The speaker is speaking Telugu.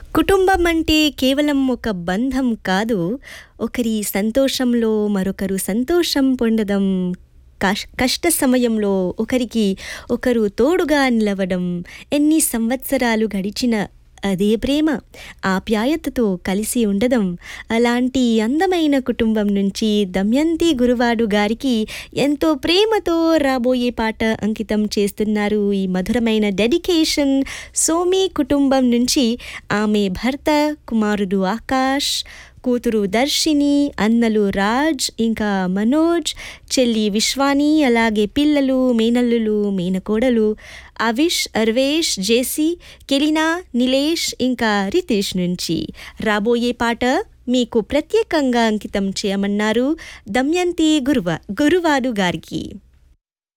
కుటుంబం అంటే కేవలం ఒక బంధం కాదు ఒకరి సంతోషంలో మరొకరు సంతోషం పొందడం కష్ కష్ట సమయంలో ఒకరికి ఒకరు తోడుగా నిలవడం ఎన్ని సంవత్సరాలు గడిచిన అదే ప్రేమ ఆప్యాయతతో కలిసి ఉండడం అలాంటి అందమైన కుటుంబం నుంచి దమయంతి గురువాడు గారికి ఎంతో ప్రేమతో రాబోయే పాట అంకితం చేస్తున్నారు ఈ మధురమైన డెడికేషన్ సోమి కుటుంబం నుంచి ఆమె భర్త కుమారుడు ఆకాష్ కూతురు దర్శిని అన్నలు రాజ్ ఇంకా మనోజ్ చెల్లి విశ్వాని అలాగే పిల్లలు మేనల్లులు మేనకోడలు అవిష్ అర్వేష్ జేసి కెలినా నిలేష్ ఇంకా రితేష్ నుంచి రాబోయే పాట మీకు ప్రత్యేకంగా అంకితం చేయమన్నారు దమయంతి గురువ గురువాడు గారికి